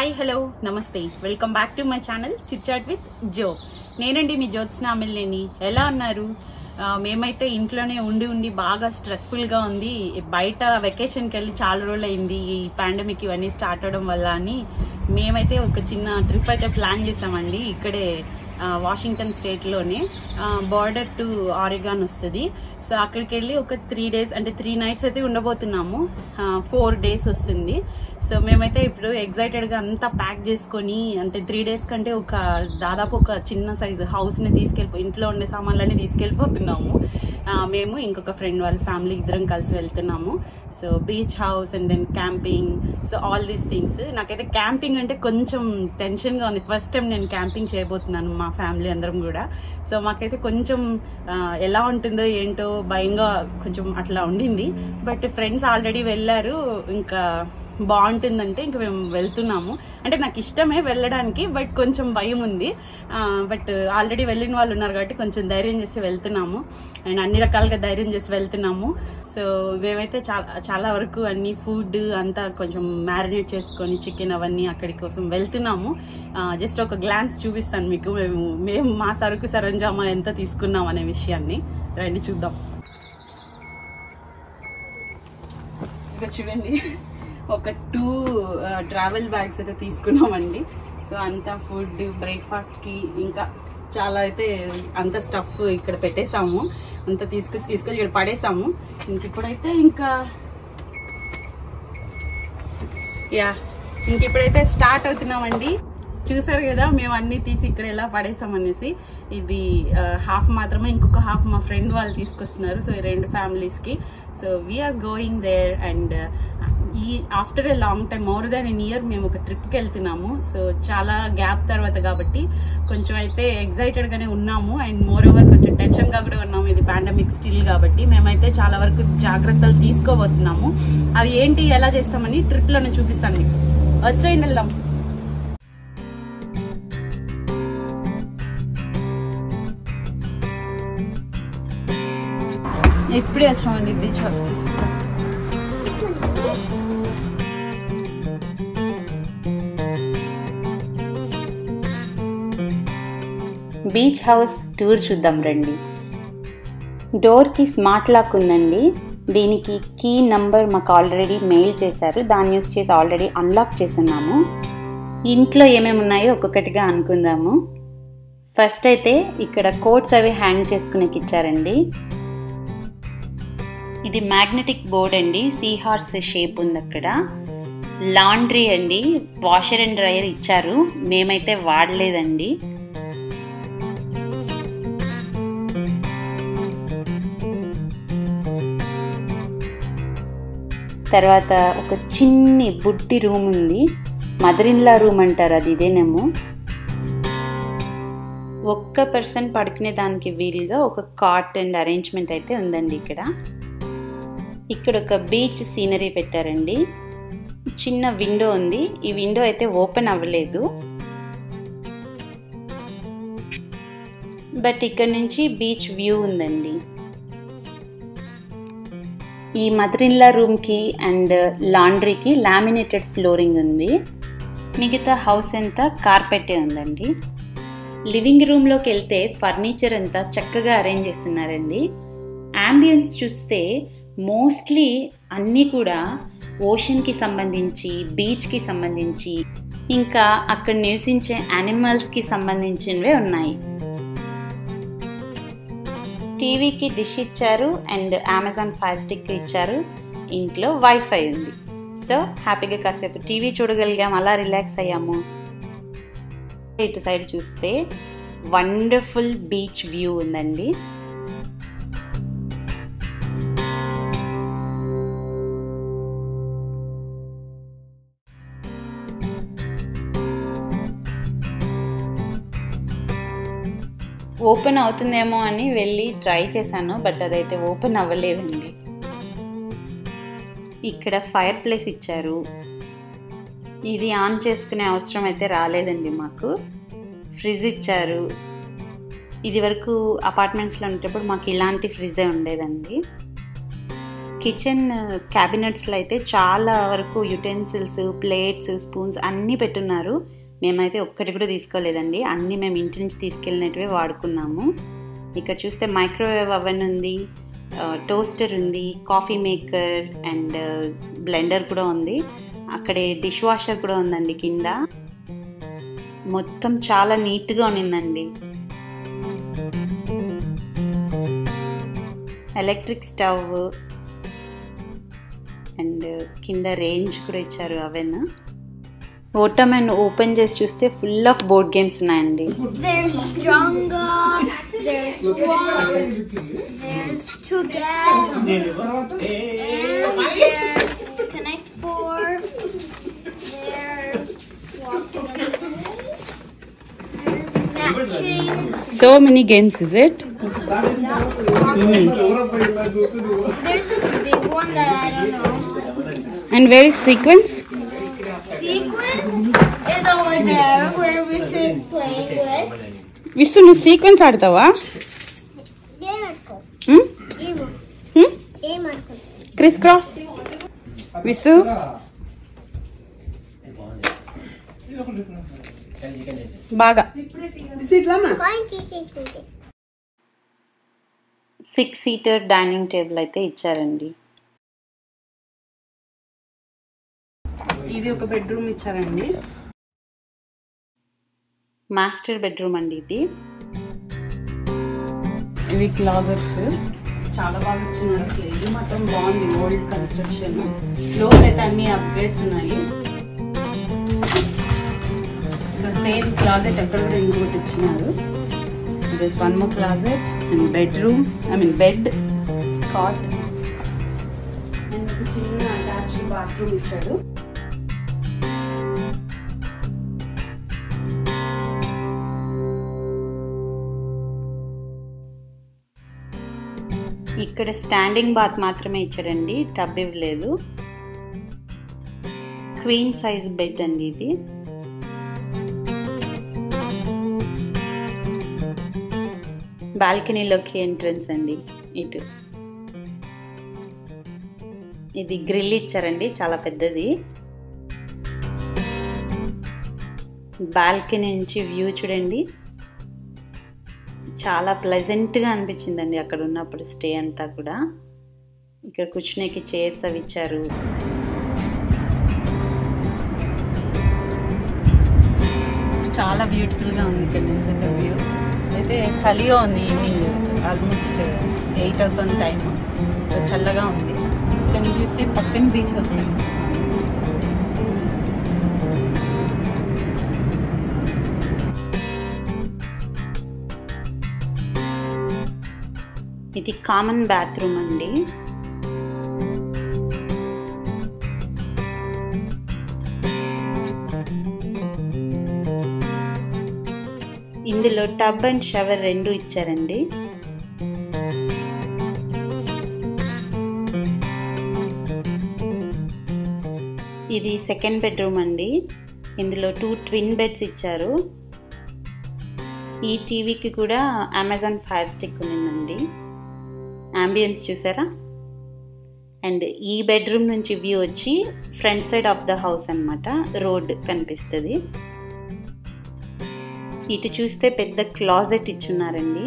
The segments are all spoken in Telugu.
హాయ్ హలో నమస్తే welcome back to my channel chit chat with Jo నేనండి మీ జ్యోత్స్న అమిల్నేని ఎలా ఉన్నారు ఆ, మేమైతే ఇంట్లోనే ఉండి ఉండి బాగా స్ట్రెస్ఫుల్ గా ఉంది బయట వెకేషన్కి వెళ్ళి చాలా రోజులు అయింది ఈ పాండమిక్ ఇవన్నీ స్టార్ట్ అవడం వల్ల అని మేమైతే ఒక చిన్న ట్రిప్ అయితే ప్లాన్ చేసామండి ఇక్కడే ఆ, వాషింగ్టన్ స్టేట్ లోనే బార్డర్ టు ఆరిగాన్ వస్తుంది సో అక్కడికి వెళ్ళి ఒక త్రీ డేస్ అంటే త్రీ నైట్స్ అయితే ఉండబోతున్నాము ఫోర్ డేస్ వస్తుంది సో మేమైతే ఇప్పుడు ఎగ్జైటెడ్ గా అంతా ప్యాక్ చేసుకొని అంటే త్రీ డేస్ కంటే ఒక దాదాపు ఒక చిన్న సైజు హౌస్ ని తీసుకెళ్ళిపో ఇంట్లో ఉండే సామాన్లన్నీ తీసుకెళ్ళిపోతున్నాము ఆ, మేము ఇంకొక ఫ్రెండ్ వాళ్ళ ఫ్యామిలీ ఇద్దరం కలిసి వెళ్తున్నాము so beach house and then camping so all these things నాకైతే క్యాంపింగ్ అంటే కొంచెం టెన్షన్ గా ఉంది ఫస్ట్ టైం నేను క్యాంపింగ్ చేయబోతున్నాను మా ఫ్యామిలీ అందరం కూడా సో మాకైతే కొంచెం ఆ, ఎలా ఉంటుందో ఏంటో భయంగా కొంచెం అట్లా ఉండింది బట్ ఫ్రెండ్స్ ఆల్రెడీ వెళ్ళారు ఇంకా బాగుంటుందంటే ఇంక మేము వెళ్తున్నాము అంటే నాకు ఇష్టమే వెళ్ళడానికి బట్ కొంచెం భయం ఉంది బట్ ఆల్రెడీ వెళ్ళిన వాళ్ళు ఉన్నారు కాబట్టి కొంచెం ధైర్యం చేసి వెళ్తున్నాము అండ్ అన్ని రకాలుగా ధైర్యం చేసి వెళ్తున్నాము సో మేమైతే చాలా చాలా వరకు అన్ని ఫుడ్ అంతా కొంచెం మ్యారినేట్ చేసుకొని చికెన్ అవన్నీ అక్కడి కోసం వెళ్తున్నాము జస్ట్ ఒక గ్లాన్స్ చూపిస్తాను మీకు మేము మేము మా సరుకు సరంజామా ఎంత తీసుకున్నాం అనే విషయాన్ని రండి చూద్దాం ఇక చూడండి ఒక టూ ట్రావెల్ బ్యాగ్స్ అయితే తీసుకున్నామండి సో అంత ఫుడ్ బ్రేక్ఫాస్ట్ కి ఇంకా చాలా అయితే అంత స్టఫ్ ఇక్కడ పెట్టేసాము అంత తీసుకొచ్చి తీసుకొచ్చి ఇక్కడ పడేసాము ఇంక ఇప్పుడైతే ఇంకా యా ఇంక ఇప్పుడైతే స్టార్ట్ అవుతున్నామండి చూసారు కదా మేము అన్ని తీసి ఇక్కడ ఎలా పడేసాం అనేసి ఇది హాఫ్ మాత్రమే ఇంకొక హాఫ్ మా ఫ్రెండ్ వాళ్ళు తీసుకొస్తున్నారు సో ఈ రెండు ఫ్యామిలీస్ కి so we're going there and ఈ after a long time more than an year మేము ఒక ట్రిప్కి వెళ్తున్నాము సో చాలా గ్యాప్ తర్వాత కాబట్టి కొంచెం అయితే ఎగ్జైటెడ్ గానే ఉన్నాము అండ్ మోర్ ఓవర్ కొంచెం టెన్షన్ గా కూడా ఉన్నాము ఇది పాండమిక్ స్టిల్ కాబట్టి మేమైతే చాలా వరకు జాగ్రత్తలు తీసుకోబోతున్నాము అవి ఏంటి ఎలా చేస్తామని ట్రిప్ లోనే చూపిస్తాను మీకు వచ్చేయండి వెళ్దాం ఇప్పుడే వచ్చామండి బీచ్ హౌస్కి బీచ్ హౌస్ టూర్ చూద్దాం రండి డోర్కి స్మార్ట్ లాక్ ఉందండి దీనికి కీ నంబర్ మాకు ఆల్రెడీ మెయిల్ చేశారు దాన్ని యూస్ చేసి ఆల్రెడీ అన్లాక్ చేస్తున్నాము ఇంట్లో ఏమేమి ఉన్నాయో ఒక్కొక్కటిగా అనుకుందాము ఫస్ట్ అయితే ఇక్కడ కోట్స్ అవి హ్యాంగ్ చేసుకునేకి ఇచ్చారండి ఇది మ్యాగ్నెటిక్ బోర్డ్ అండి సీ హార్స్ షేప్ ఉంది అక్కడ లాండ్రీ అండి వాషర్ అండ్ డ్రయర్ ఇచ్చారు మేమైతే వాడలేదండి తర్వాత ఒక చిన్ని బుట్టి రూమ్ ఉంది మదర్ ఇన్లా రూమ్ అంటారు అది ఇదేనేమో ఒక్క పర్సన్ పడుకునే దానికి వీలుగా ఒక కాట్ అండ్ అరేంజ్మెంట్ అయితే ఉందండి ఇక్కడ ఇక్కడ ఒక బీచ్ సీనరీ పెట్టారండి చిన్న విండో ఉంది ఈ విండో అయితే ఓపెన్ అవ్వలేదు బట్ ఇక్కడ నుంచి బీచ్ వ్యూ ఉందండి ఈ మదర్ ఇన్లా రూమ్కి అండ్ లాండ్రీకి లామినేటెడ్ ఫ్లోరింగ్ ఉంది మిగతా హౌస్ అంతా కార్పెట్టే ఉందండి లివింగ్ రూమ్లోకి వెళ్తే ఫర్నిచర్ అంతా చక్కగా అరేంజ్ చేస్తున్నారండి అంబియన్స్ చూస్తే మోస్ట్లీ అన్నీ కూడా ఓషన్కి సంబంధించి బీచ్కి సంబంధించి ఇంకా అక్కడ నివసించే యానిమల్స్కి సంబంధించినవే ఉన్నాయి టీవీకి డిష్ ఇచ్చారు అండ్ అమెజాన్ ఫైర్ స్టిక్ ఇచ్చారు ఇంట్లో వైఫై ఉంది సో హ్యాపీగా కాసేపు టీవీ చూడగలిగాం అలా రిలాక్స్ అయ్యాము ఇటు సైడ్ చూస్తే వండర్ఫుల్ బీచ్ వ్యూ ఉందండి ఓపెన్ అవుతుందేమో అని వెళ్ళి ట్రై చేశాను బట్ అదైతే ఓపెన్ అవ్వలేదండి ఇక్కడ ఫైర్ ప్లేస్ ఇచ్చారు ఇది ఆన్ చేసుకునే అవసరం అయితే రాలేదండి మాకు ఫ్రిడ్జ్ ఇచ్చారు ఇది వరకు అపార్ట్మెంట్స్లో ఉండేటప్పుడు మాకు ఇలాంటి ఫ్రిడ్జే ఉండేదండి కిచెన్ క్యాబినెట్స్లో అయితే చాలా వరకు యుటెన్సిల్స్ ప్లేట్స్ స్పూన్స్ అన్నీ పెట్టున్నారు మేమైతే ఒక్కటి కూడా తీసుకోలేదండి అన్నీ మేము ఇంటి నుంచి తీసుకెళ్ళినట్టువే వాడుకున్నాము ఇక్కడ చూస్తే మైక్రోవేవ్ అవెన్ ఉంది టోస్టర్ ఉంది కాఫీ మేకర్ అండ్ బ్లెండర్ కూడా ఉంది అక్కడే డిష్ వాషర్ కూడా ఉందండి కింద మొత్తం చాలా నీట్గా ఉన్నిందండి ఎలక్ట్రిక్ స్టవ్ అండ్ కింద రేంజ్ కూడా ఇచ్చారు అవెన్ ఓటమెన్ ఓపెన్ చేసి చూస్తే ఫుల్ ఆఫ్ బోర్డ్ గేమ్స్ ఉన్నాయండి There's Jenga, there's one, there's two gas, and there's Connect Four, there's there's matching, so many games is it there's this big one that I don't know. And where is sequence Sequence is over there where we is playing with. Visu నువ్వు సీక్వెన్స్ ఆడతావా Game Uncle. Hmm? Game Hmm? Game Uncle. Criss cross Visu బాగా సిక్స్ సీటర్ డైనింగ్ టేబుల్ అయితే ఇచ్చారండి ఇది ఒక బెడ్రూమ్ ఇచ్చారండి మాస్టర్ బెడ్రూమ్ అండి ఇది ఇవి క్లాజెట్స్ చాలా బాగా ఇచ్చినారు అసలు ఇది మాత్రం బాగుంది ఓల్డ్ కన్స్ట్రక్షన్ ఫ్లోర్ అయితే అన్ని అప్గ్రేడ్స్ ఉన్నాయి సేమ్ క్లాజెట్ ఎక్కడ కూడా ఇంకోటి ఇచ్చినారు this one more closet and bedroom I mean bed cot and ఒక చిన్న అటాచ్ బాత్రూమ్ ఇచ్చాడు ఇక్కడ స్టాండింగ్ బాత్ మాత్రమే ఇచ్చాడండి టబ్ ఇవ్వలేదు క్వీన్ సైజ్ బెడ్ అండి ఇది బాల్కనీలోకి ఎంట్రన్స్ అండి ఇటు ఇది గ్రిల్ ఇచ్చారండి చాలా పెద్దది బాల్కనీ నుంచి వ్యూ చూడండి చాలా ప్లెజెంట్గా అనిపించిందండి అక్కడ ఉన్నప్పుడు స్టే అంతా కూడా ఇక్కడ కూర్చునేకి చైర్స్ అవి ఇచ్చారు చాలా బ్యూటిఫుల్ గా ఉంది ఇక్కడ నుంచి అయితే వ్యూ అయితే చలిగా ఉంది ఈవినింగ్ ఆల్మోస్ట్ ఎయిట్ అవుతుంది టైం సో చల్లగా ఉంది ఇక్కడ నుంచి చూస్తే పక్కన బీచ్ హౌస్ కనిపిస్తుంది ఇది కామన్ బాత్రూమ్ అండి ఇందులో టబ్ అండ్ షవర్ రెండు ఇచ్చారండి ఇది సెకండ్ బెడ్రూమ్ అండి ఇందులో టూ ట్విన్ బెడ్స్ ఇచ్చారు ఈ టీవీకి కూడా అమెజాన్ ఫైర్ స్టిక్ ఉందండి అంబియన్స్ చూసారా అండ్ ఈ బెడ్రూమ్ నుంచి వ్యూ వచ్చి front side of the house అన్నమాట రోడ్ కనిపిస్తుంది ఇటు చూస్తే పెద్ద క్లాజెట్ ఇచ్చున్నారండి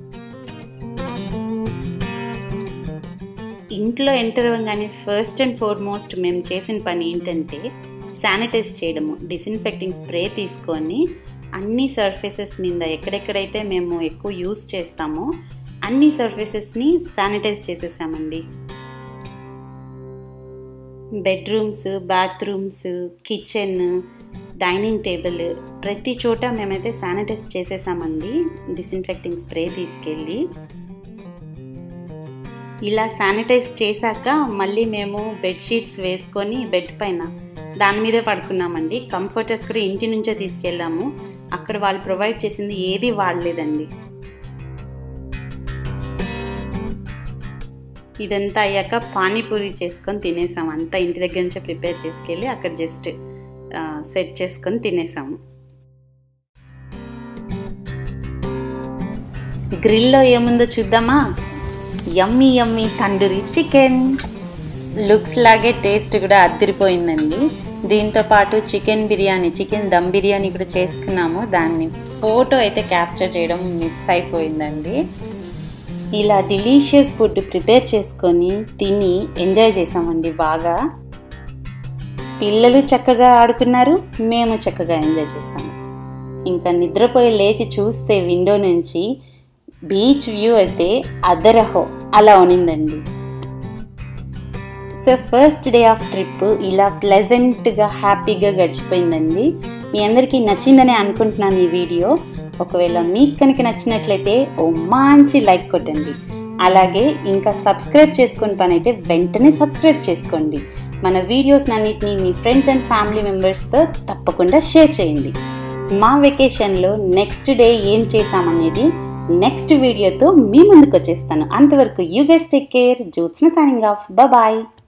ఇంట్లో ఎంటర్ అవ్వగానే ఫస్ట్ అండ్ ఫార్మోస్ట్ మేము చేసిన పని ఏంటంటే శానిటైజ్ చేయడము డిస్ఇన్ఫెక్టింగ్ స్ప్రే తీసుకొని అన్ని సర్ఫేసెస్ మీద ఎక్కడెక్కడైతే మేము ఎక్కువ యూస్ చేస్తామో అన్ని సర్ఫేసెస్ని శానిటైజ్ చేసేసామండి bedrooms bathrooms kitchen dining table ప్రతి చోట మేమైతే శానిటైజ్ చేసేసామండి డిస్ఇన్ఫెక్టింగ్ స్ప్రే తీసుకెళ్ళి ఇలా శానిటైజ్ చేశాక మళ్ళీ మేము బెడ్షీట్స్ వేసుకొని బెడ్ పైన దాని మీదే పడుకున్నామండి కంఫర్టర్స్ కూడా ఇంటి నుంచే తీసుకెళ్ళాము అక్కడ వాళ్ళు ప్రొవైడ్ చేసింది ఏది వాడలేదండి ఇదంతా అయ్యాక పానీపూరి చేసుకొని తినేసాం అంతా ఇంటి దగ్గర నుంచే ప్రిపేర్ చేసుకెళ్ళి అక్కడ జస్ట్ సెట్ చేసుకొని తినేసాము గ్రిల్లో ఏముందో చూద్దామా yummy yummy tandoori chicken looks లాగే టేస్ట్ కూడా అద్దరిపోయిందండి దీంతో పాటు చికెన్ బిర్యానీ చికెన్ దమ్ బిర్యానీ కూడా చేసుకున్నాము దాన్ని ఫోటో అయితే క్యాప్చర్ చేయడం మిస్ అయిపోయిందండి ఇలా డిలీషియస్ ఫుడ్ ప్రిపేర్ చేసుకొని తిని ఎంజాయ్ చేసామండి బాగా పిల్లలు చక్కగా ఆడుకున్నారు మేము చక్కగా ఎంజాయ్ చేసాము ఇంకా నిద్రపోయి లేచి చూస్తే విండో నుంచి బీచ్ వ్యూ అయితే అదరహో అలా ఉనిందండి so first day of trip ఇలా ప్లెజెంట్గా హ్యాపీగా గడిచిపోయిందండి మీ అందరికీ నచ్చిందని అనుకుంటున్నాను ఈ వీడియో ఒకవేళ మీకు కనుక నచ్చినట్లయితే ఓ మంచి లైక్ కొట్టండి అలాగే ఇంకా సబ్స్క్రైబ్ చేసుకుని పని అయితే వెంటనే సబ్స్క్రైబ్ చేసుకోండి మన వీడియోస్ అన్నిటిని మీ ఫ్రెండ్స్ అండ్ ఫ్యామిలీ మెంబర్స్తో తప్పకుండా షేర్ చేయండి మా వెకేషన్లో నెక్స్ట్ డే ఏం చేసామనేది నెక్స్ట్ వీడియోతో మీ ముందుకు వచ్చేస్తాను అంతవరకు you guys take care Jyotsna signing off bye